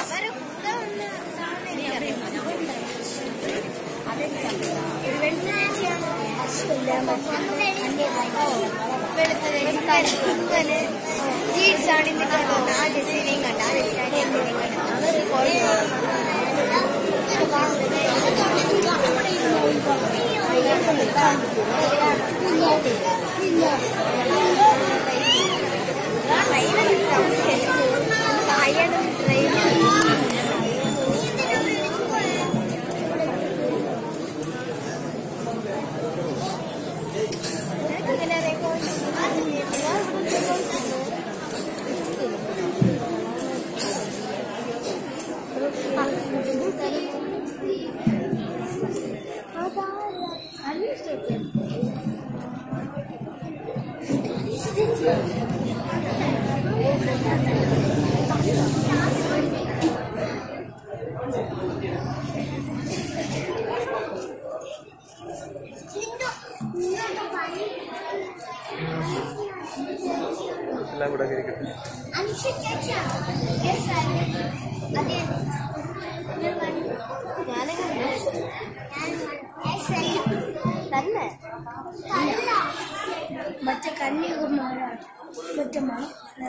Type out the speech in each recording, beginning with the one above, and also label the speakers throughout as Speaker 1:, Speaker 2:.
Speaker 1: അവരെ കൂടെ ഒന്ന് കാണാൻ എനിക്കറിയാം ഒരു വെളുത്ത ചേച്ചിയാണോ വെളുത്തത് കുന്തല് ജീൻസ് ആണ് ഇന്ന് കണ്ടോ ആ ഡിസൈനിങ് കണ്ട ആ ഡിസൈനിങ്
Speaker 2: എല്ലാം കൂടെ കഴിക്കട്ടെ
Speaker 1: തന്നെ മറ്റേ കന്യാകുമാരാണ് മറ്റേ മണം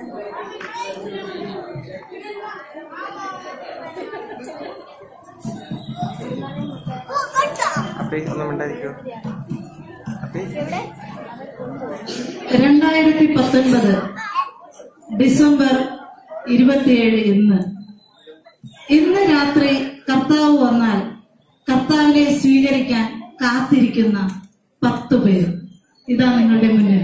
Speaker 2: അപ്പേ ഒന്നും ഉണ്ടായിരിക്കോ അപ്പേ
Speaker 3: രണ്ടായിരത്തി പത്തൊൻപത് ഡിസംബർ ഇരുപത്തിയേഴ് ഇന്ന് ഇന്ന് രാത്രി കർത്താവ് വന്നാൽ കർത്താവിനെ സ്വീകരിക്കാൻ കാത്തിരിക്കുന്ന പത്ത് പേർ ഇതാ നിങ്ങളുടെ മുന്നിൽ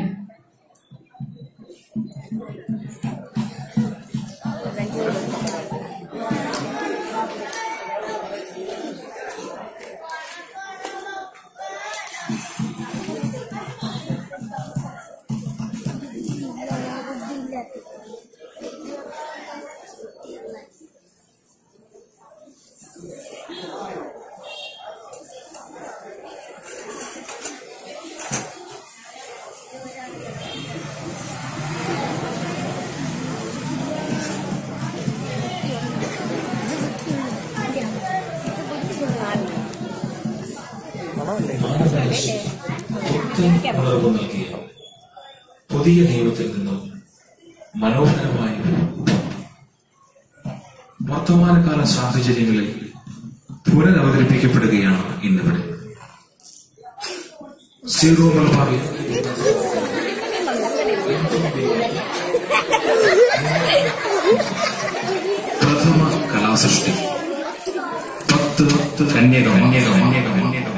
Speaker 2: മണമല്ലേ
Speaker 4: പുത്തൻ ഉണർവ് നൽകിയ പുതിയ നിയമത്തിൽ നിന്നും മനോഹരമായ വർത്തമാനകാല സാഹചര്യങ്ങളിൽ പുനരവതരിപ്പിക്കപ്പെടുകയാണ് ഇന്നിവിടെ സീറോ മലബാറിൽ പ്രഥമ കലാസൃഷ്ടി പത്ത് പത്ത് കന്യകം കന്യകം കന്യകം കന്യകം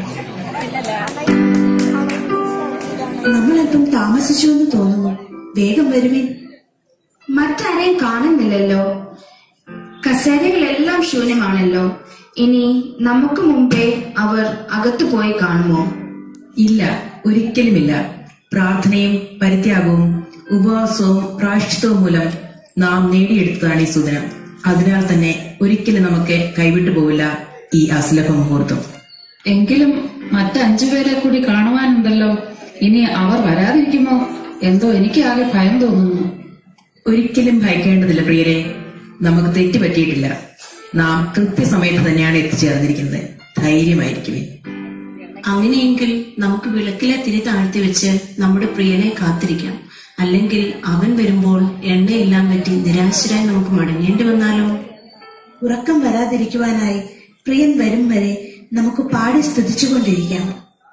Speaker 5: നമ്മളെന്തും താമസിച്ചു എന്ന് തോന്നുന്നു വേഗം വരുവിൻ മറ്റാരെയും കാണുന്നില്ലല്ലോ കസേരകളെല്ലാം ശൂന്യമാണല്ലോ ഇനി നമുക്ക് മുമ്പേ അവർ അകത്തു പോയി കാണുമോ
Speaker 6: ഇല്ല ഒരിക്കലുമില്ല പ്രാർത്ഥനയും പരിത്യാഗവും ഉപവാസവും പ്രായശ്ചിത്തവും മൂലം നാം നേടിയെടുത്തതാണ് ഈ സുദിനം അതിനാൽ തന്നെ ഒരിക്കലും നമുക്ക് കൈവിട്ടു പോവില്ല ഈ അസുലഭ മുഹൂർത്തം
Speaker 3: എങ്കിലും മറ്റഞ്ചു പേരെ കൂടി കാണുവാനുണ്ടല്ലോ ഇനി അവർ വരാതിരിക്കുമോ എന്തോ എനിക്ക് ആകെ ഭയം തോന്നുന്നു
Speaker 6: ഒരിക്കലും ഭയക്കേണ്ടതില്ല പ്രിയരെ നമുക്ക് തെറ്റ് പറ്റിയിട്ടില്ല നാം കൃത്യസമയത്ത് തന്നെയാണ് എത്തിച്ചേർന്നിരിക്കുന്നത് ധൈര്യമായിരിക്കുമേ
Speaker 5: അങ്ങനെയെങ്കിൽ നമുക്ക് വിളക്കിലെ തിരി താഴ്ത്തി വെച്ച് നമ്മുടെ പ്രിയനെ കാത്തിരിക്കാം അല്ലെങ്കിൽ അവൻ വരുമ്പോൾ എണ്ണയെല്ലാം പറ്റി നിരാശരായി നമുക്ക് മടങ്ങേണ്ടി വന്നാലോ ഉറക്കം വരാതിരിക്കുവാനായി പ്രിയൻ വരും വരെ നമുക്ക് പാടി സ്തുതിച്ചുകൊണ്ടിരിക്കാം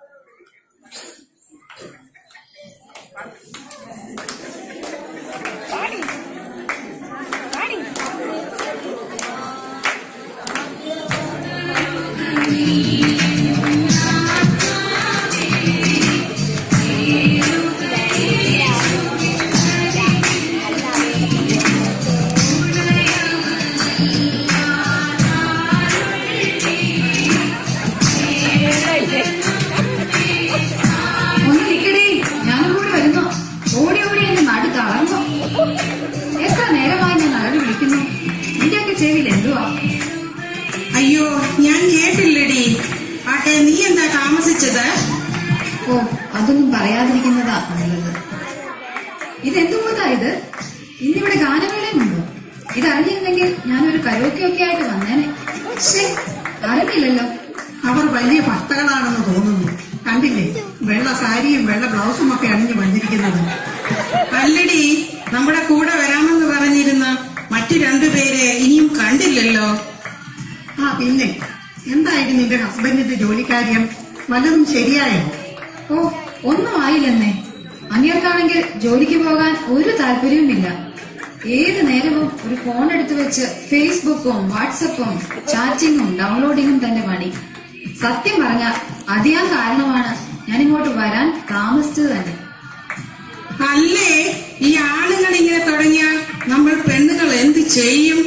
Speaker 3: ഒന്ന് നിൽക്കടേ ഞാനും കൂടി വരുന്നു ഓടി ഓടി എന്റെ നാട് തളർന്നു എത്ര നേരമായി ഞാൻ അലറി വിളിക്കുന്നു നിന്റെയൊക്കെ ചെവിയിൽ എന്തുവാ
Speaker 7: അയ്യോ ഞാൻ കേട്ടില്ലടി ആട്ടെ നീ എന്താ താമസിച്ചത്
Speaker 3: ഓ അതൊന്നും പറയാതിരിക്കുന്നതാ നല്ലത് ഇതെന്തുകൊണ്ടാ ഇത് ഇന്നിവിടെ ഗാനമേളയുമുണ്ടോ ഇതറിഞ്ഞിരുന്നെങ്കിൽ ഞാനൊരു കരോക്കെ ഒക്കെ ആയിട്ട് വന്നേനെ ശ്ശേ അറിഞ്ഞില്ലല്ലോ
Speaker 7: അവർ വലിയ ഭക്തകളാണെന്ന് തോന്നുന്നു കണ്ടില്ലേ വെള്ള സാരിയും വെള്ള ബ്ലൗസും ഒക്കെ അണിഞ്ഞു വന്നിരിക്കുന്നത് അല്ലടി നമ്മുടെ കൂടെ വരാമെന്ന് പറഞ്ഞിരുന്ന മറ്റു രണ്ടുപേരെ ഇനിയും കണ്ടില്ലല്ലോ ആ പിന്നെ എന്തായിരുന്നു നിന്റെ ഹസ്ബൻഡിന്റെ ജോലിക്കാര്യം വല്ലതും ശരിയായോ
Speaker 3: ഓ ഒന്നും ആയില്ലെന്നേ അങ്ങേർക്കാണെങ്കിൽ ജോലിക്ക് പോകാൻ ഒരു താല്പര്യവുമില്ല ഏത് നേരവും ഒരു ഫോൺ എടുത്തു വെച്ച് ഫേസ്ബുക്കും വാട്സപ്പും ചാറ്റിങ്ങും ഡൗൺലോഡിങ്ങും തന്നെ പണി സത്യം പറഞ്ഞ അതിയാ കാരണമാണ് ഞാൻ ഇങ്ങോട്ട് വരാൻ താമസിച്ചത് തന്നെ
Speaker 7: അല്ലേ ഈ ആളുകൾ ഇങ്ങനെ തുടങ്ങിയാൽ നമ്മൾ പെണ്ണുങ്ങൾ എന്ത് ചെയ്യും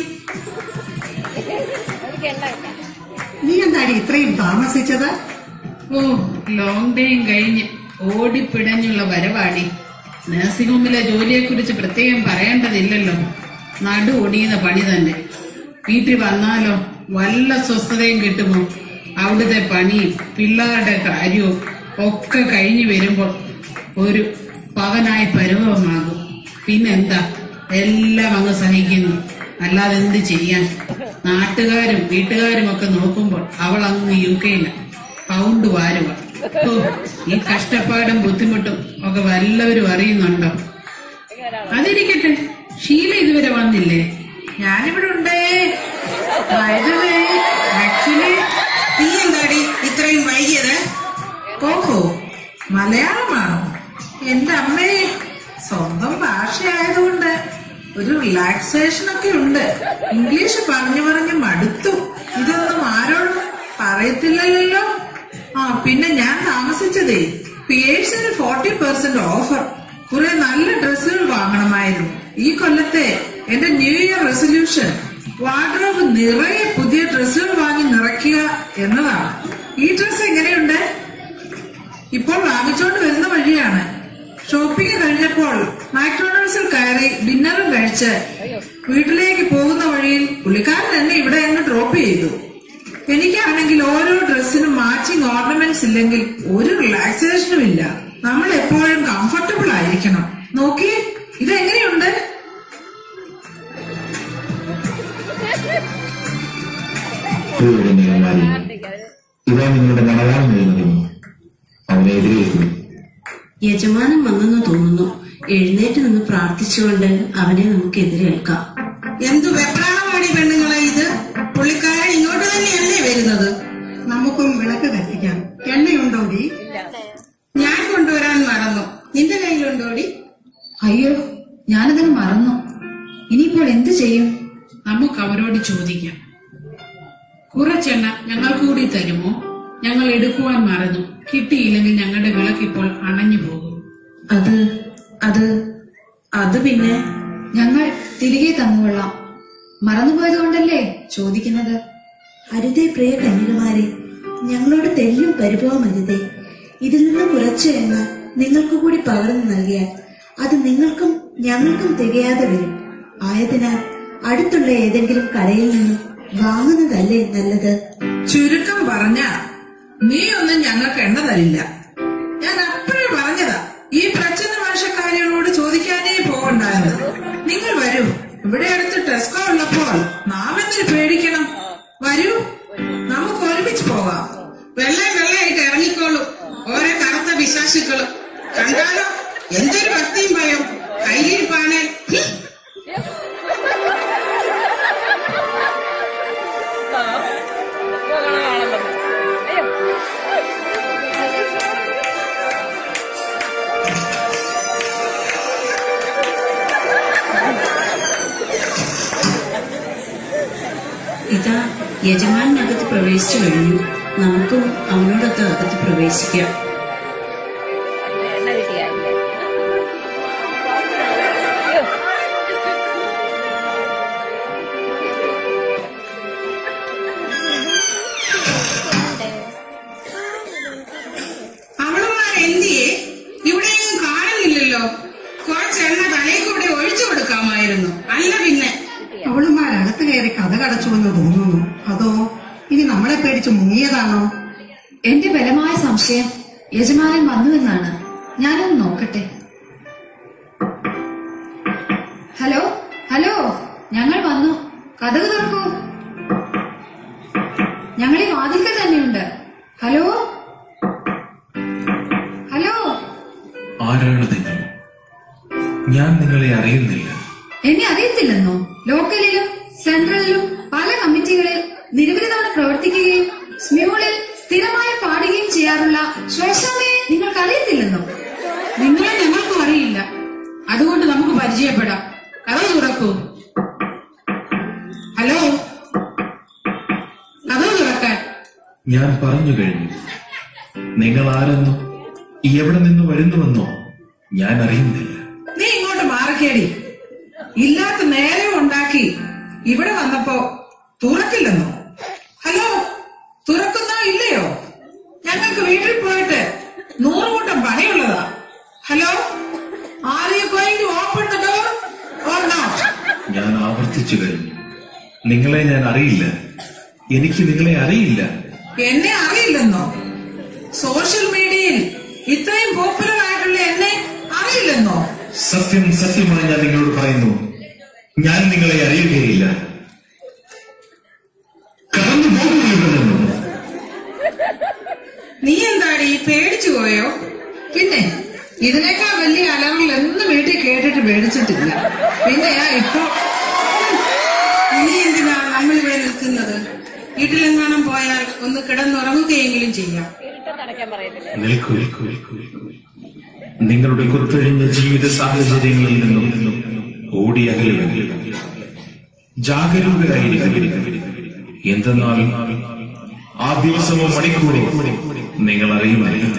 Speaker 7: നീ എന്താടി ഇത്രയും താമസിച്ചത്
Speaker 8: ഓ ലോങ് ഡേയും കഴിഞ്ഞ് ഓടിപ്പിടഞ്ഞുള്ള വരവാടി നഴ്സിംഗ് ഹോമിലെ ജോലിയെ കുറിച്ച് പ്രത്യേകം പറയേണ്ടതില്ലല്ലോ നടു ഒടിയുന്ന പണി തന്നെ വീട്ടിൽ വന്നാലോ വല്ല സ്വസ്ഥതയും കിട്ടുമോ അവിടുത്തെ പണിയും പിള്ളേരുടെ കാര്യവും ഒക്കെ കഴിഞ്ഞു വരുമ്പോൾ ഒരു പവനായി പരുവമാകും പിന്നെന്താ എല്ലാം അങ്ങ് സഹിക്കുന്നു അല്ലാതെ എന്ത് ചെയ്യാൻ നാട്ടുകാരും വീട്ടുകാരും ഒക്കെ നോക്കുമ്പോൾ അവൾ അങ്ങ് യു കെയില പൗണ്ട് വാരുവ ഓ ഈ കഷ്ടപ്പാടും ബുദ്ധിമുട്ടും ഒക്കെ വല്ലവരും അറിയുന്നുണ്ടോ അതിരിക്കട്ടെ ഷീല ഇതുവരെ വന്നില്ലേ
Speaker 7: ഞാനിവിടെ ഉണ്ടേ ആക്ച്വലി നീ എന്താടി ഇത്രയും വൈകിയത് ഓഹോ മലയാളമാണോ എന്റെ അമ്മേ സ്വന്തം ഭാഷയായതുകൊണ്ട് ഒരു റിലാക്സേഷൻ ഒക്കെ ഉണ്ട് ഇംഗ്ലീഷ് പറഞ്ഞു പറഞ്ഞു മടുത്തു ഇതൊന്നും ആരോടും പറയത്തില്ലല്ലോ ആ പിന്നെ ഞാൻ താമസിച്ചതേ പിയേഴ്സിന് ഫോർട്ടി പെർസെന്റ് ഓഫർ കുറെ നല്ല ഡ്രസ്സുകൾ വാങ്ങണമായിരുന്നു ഈ കൊല്ലത്തെ എന്റെ ന്യൂ ഇയർ റെസൊല്യൂഷൻ വാർഡ്രോബ് നിറയെ പുതിയ ഡ്രസ്സുകൾ വാങ്ങി നിറയ്ക്കുക എന്നതാണ് ഈ ഡ്രസ്സ് എങ്ങനെയുണ്ട് ഇപ്പോൾ വാങ്ങിച്ചോണ്ട് വരുന്ന വഴിയാണ് ഷോപ്പിംഗ് കഴിഞ്ഞപ്പോൾ മാക്ഡൊണാൾഡ്സിൽ കയറി ഡിന്നറും കഴിച്ച് വീട്ടിലേക്ക് പോകുന്ന വഴിയിൽ പുള്ളിക്കാരൻ എന്നെ ഇവിടെ അങ്ങ് ഡ്രോപ്പ് ചെയ്തു എനിക്കാണെങ്കിൽ ഓരോ ഡ്രസ്സിനും മാച്ചിങ് ഓർണമെന്റ്സ് ഇല്ലെങ്കിൽ ഒരു റിലാക്സേഷനും ഇല്ല നമ്മൾ എപ്പോഴും കംഫർട്ടബിൾ ആയിരിക്കണം നോക്കി ഇതെങ്ങനെയുണ്ട്
Speaker 9: പ്രിയരണ്യകുമാരി ഇതാ നിങ്ങളുടെ മലയാളം എഴുതുന്നു അവനെ എതിരേറ്റു
Speaker 5: യജമാനൻ വന്നെന്ന് തോന്നുന്നു എഴുന്നേറ്റ് നിന്ന് പ്രാർത്ഥിച്ചുകൊണ്ട് അവനെ നമുക്ക് എതിരേൽക്കാം
Speaker 7: എന്തു വെപ്രാളമാണ് ഈ പെണ്ണുങ്ങളെ ഇത് പുള്ളിക്കാരൻ ഇങ്ങോട്ട് തന്നെയല്ലേ വരുന്നത് നമുക്കും വിളക്ക് കത്തിക്കാം എണ്ണയുണ്ടോടി ഞാൻ കൊണ്ടുവരാൻ മറന്നു നിന്റെ കയ്യിലുണ്ടോടി
Speaker 3: അയ്യോ ഞാനതിന് മറന്നു ഇനിയിപ്പോൾ എന്തു ചെയ്യും
Speaker 8: നമുക്ക് അവരോട് ചോദിക്കാം കുറച്ചെണ്ണ ഞങ്ങൾക്ക് കൂടി തരുമോ ഞങ്ങൾ എടുക്കുവാൻ മറന്നു കിട്ടിയില്ലെങ്കിൽ ഞങ്ങളുടെ വിളക്കിപ്പോൾ അണഞ്ഞു പോകും
Speaker 5: അത് അത് അത് പിന്നെ
Speaker 3: ഞങ്ങൾ തിരികെ തന്നുകൊള്ളാം മറന്നുപോയത് കൊണ്ടല്ലേ ചോദിക്കുന്നത്
Speaker 10: അരുതേ പ്രിയ കന്യകമാരെ ഞങ്ങളോട് തെല്ലും പരിഭവം അരുതേ ഇതിൽ നിന്ന് കുറച്ച് എണ്ണ നിങ്ങൾക്ക് കൂടി പകർന്നു നൽകിയാൽ അത് നിങ്ങൾക്കും ഞങ്ങൾക്കും തികയാതെ വരും ആയതിനാൽ അടുത്തുള്ള ഏതെങ്കിലും കടയിൽ നിന്നും വാങ്ങുന്നതല്ലേ നല്ലത്
Speaker 7: ചുരുക്കം പറഞ്ഞ നീ ഒന്നും ഞങ്ങൾക്ക് എണ്ണ തരില്ല ഞാൻ അപ്പോഴേ പറഞ്ഞതാ ഈ പ്രച്ഛന്ന ഭാഷക്കാരികളോട് ചോദിക്കാനേ പോകണ്ടായിരുന്നു നിങ്ങൾ വരൂ ഇവിടെ അടുത്ത് ടെസ്കോ ഉള്ളപ്പോൾ നാം എന്തിനു പേടിക്കണം വരൂ നമുക്ക് ഒരുമിച്ച് പോകാം വെള്ള വെള്ളയായിട്ട് ഇറങ്ങിക്കോളൂ ഓരോ കറുത്ത വിശ്വാസികളും കണ്ടാലോ എന്തൊരു ഭക്തിയും ഭയം കയ്യിരിപ്പാണ്
Speaker 5: ഇതാ യജമാനകത്ത് പ്രവേശിച്ചു കഴിഞ്ഞു നമുക്കും അവനോടൊത്ത് അകത്ത് പ്രവേശിക്കാം
Speaker 7: അവളുമാർ എന്തിയെ ഇവിടെയൊന്നും കാണുന്നില്ലല്ലോ കുറച്ചെണ്ണ തലയിൽ കൂടെ ഒഴിച്ചു കൊടുക്കാമായിരുന്നു അല്ല പിന്നെ അവളുമാരകത്ത് കയറി കഥ കടച്ചു എന്ന് തോന്നുന്നു അതോ ഇനി നമ്മളെ പേടിച്ച് മുങ്ങിയതാണോ
Speaker 3: എന്റെ ബലമായ സംശയം യജമാനൻ വന്നുവെന്നാണ് ഞാനൊന്ന് നോക്കട്ടെ ഹലോ ഹലോ ഞങ്ങൾ വന്നു
Speaker 4: നിങ്ങളെ അറിയുന്നില്ല
Speaker 3: എന്നെ അറിയത്തില്ലെന്നോ ലോക്കലിലും സെൻട്രലിലും പല കമ്മിറ്റികളിൽ നിരവധി തവണ പ്രവർത്തിക്കുകയും സ്മ്യൂളിൽ സ്ഥിരമായി പാടുകയും ചെയ്യാറുള്ള ശ്വേശാമയെ നിങ്ങൾക്ക് അറിയത്തില്ലെന്നോ
Speaker 8: നിങ്ങളെ ഞങ്ങൾക്കും അറിയില്ല അതുകൊണ്ട് നമുക്ക് പരിചയപ്പെടാം കഥ തുറക്കൂ ഹലോ കഥ തുറക്കാൻ
Speaker 4: ഞാൻ പറഞ്ഞു കഴിഞ്ഞു നിങ്ങൾ ആരെന്നോ എവിടെ നിന്ന് വരുന്നുവെന്നോ ഞാൻ അറിയുന്നില്ല
Speaker 7: നീ ഇങ്ങോട്ട് മാറിക്കേടി ഇല്ലാത്ത നേരം ഉണ്ടാക്കി ഇവിടെ വന്നപ്പോ തുറക്കില്ലെന്നോ ഹലോ തുറക്കുന്നോ ഇല്ലയോ ഞങ്ങൾക്ക് വീട്ടിൽ പോയിട്ട് നൂറുകൂട്ടം പണിയുള്ളതാ hello are you going to open the door or not
Speaker 4: ഞാൻ ആവർത്തിച്ചു കഴിഞ്ഞു നിങ്ങളെ ഞാൻ അറിയില്ല എനിക്ക് നിങ്ങളെ അറിയില്ല
Speaker 7: എന്നെ അറിയില്ലെന്നോ സോഷ്യൽ മീഡിയയിൽ ഇത്രയും പോപ്പുലർ ആയിട്ടുള്ള എന്നെ അറിയില്ലെന്നോ
Speaker 4: സത്യം സത്യമായി ഞാൻ നിങ്ങളോട് പറയുന്നു ഞാൻ നിങ്ങളെ അറിയുകയില്ല കടന്നു പോകുന്നു ഇവിടെ നിന്നും
Speaker 7: നീ എന്താടി പേടിച്ചു പോയോ പിന്നെ ഇതിനേക്കാൾ വലിയ അലറൽ എന്ന് വീട്ടിൽ കേട്ടിട്ട് പേടിച്ചിട്ടില്ല പിന്നെയാ ഇപ്പൊ ഇനി എന്തിനാ നമ്മൾ ഇവിടെ നിൽക്കുന്നത് വീട്ടിലെങ്ങാനും പോയാൽ ഒന്ന് കിടന്നുറങ്ങുകയെങ്കിലും ചെയ്യാം
Speaker 4: നിൽക്കൂ നിൽക്കൂ, നിൽക്കൂ, നിൽക്കൂ. നിങ്ങളുടെ കുറിച്ചൊഴിഞ്ഞ ജീവിത സാഹചര്യങ്ങളിൽ നിന്നും ഓടി അകലുക ജാഗരൂകരായിരിക്കും എന്തെന്നാൽ ആ ദിവസമോ മണിക്കൂറോ നിങ്ങൾ അറിയുമായിരുന്നു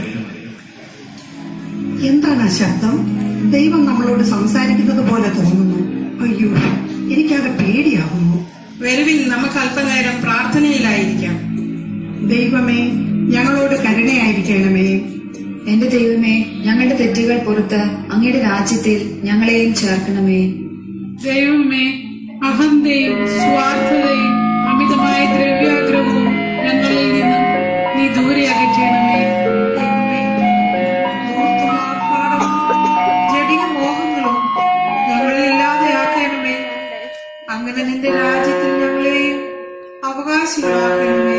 Speaker 11: എന്താണ് ആ ശബ്ദം ദൈവം നമ്മളോട് സംസാരിക്കുന്നത് പോലെ തോന്നുന്നു അയ്യോ എനിക്കാകെ പേടിയാകുന്നു
Speaker 7: വരുവിൻ നമുക്ക് അല്പനേരം പ്രാർത്ഥനയിലായിരിക്കാം
Speaker 11: ദൈവമേ ഞങ്ങളോട് കരുണയായിരിക്കണമേ
Speaker 3: എന്റെ ദൈവമേ ഞങ്ങളുടെ തെറ്റുകൾ പുറത്ത് അങ്ങയുടെ രാജ്യത്തിൽ ഞങ്ങളെയും ചേർക്കണമേ
Speaker 8: ദൈവമേ അഹന്തയും സ്വാർത്ഥതയും അമിതമായ ദ്രവ്യാഗ്രഹവും ഞങ്ങളിൽ നിന്ന് നീ ദൂരെ അകറ്റണമേ
Speaker 7: ജടിക മോഹങ്ങളും ഞങ്ങളെ ഇല്ലാതെയാക്കണമേ അങ്ങനെ നിന്റെ രാജ്യത്തിൽ ഞങ്ങളെയും അവകാശികളാക്കണമേ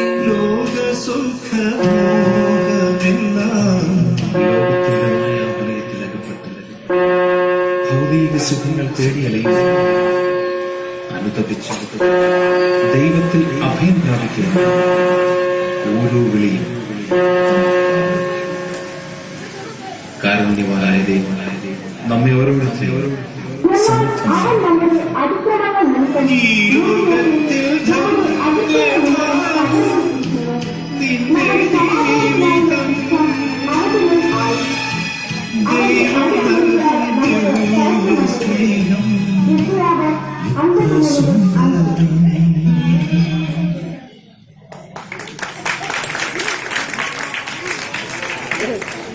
Speaker 4: ഭൗതിക സുഖങ്ങൾ തേടിയലയും അനുതപിച്ച് ദൈവത്തിൽ അഭയം പ്രാപിക്കുന്ന ഓരോ വിളിയും കാരുണ്യവാനായ ദൈവമായ ദൈവം നമ്മെ ഓരോരുത്തരും
Speaker 1: Thank you.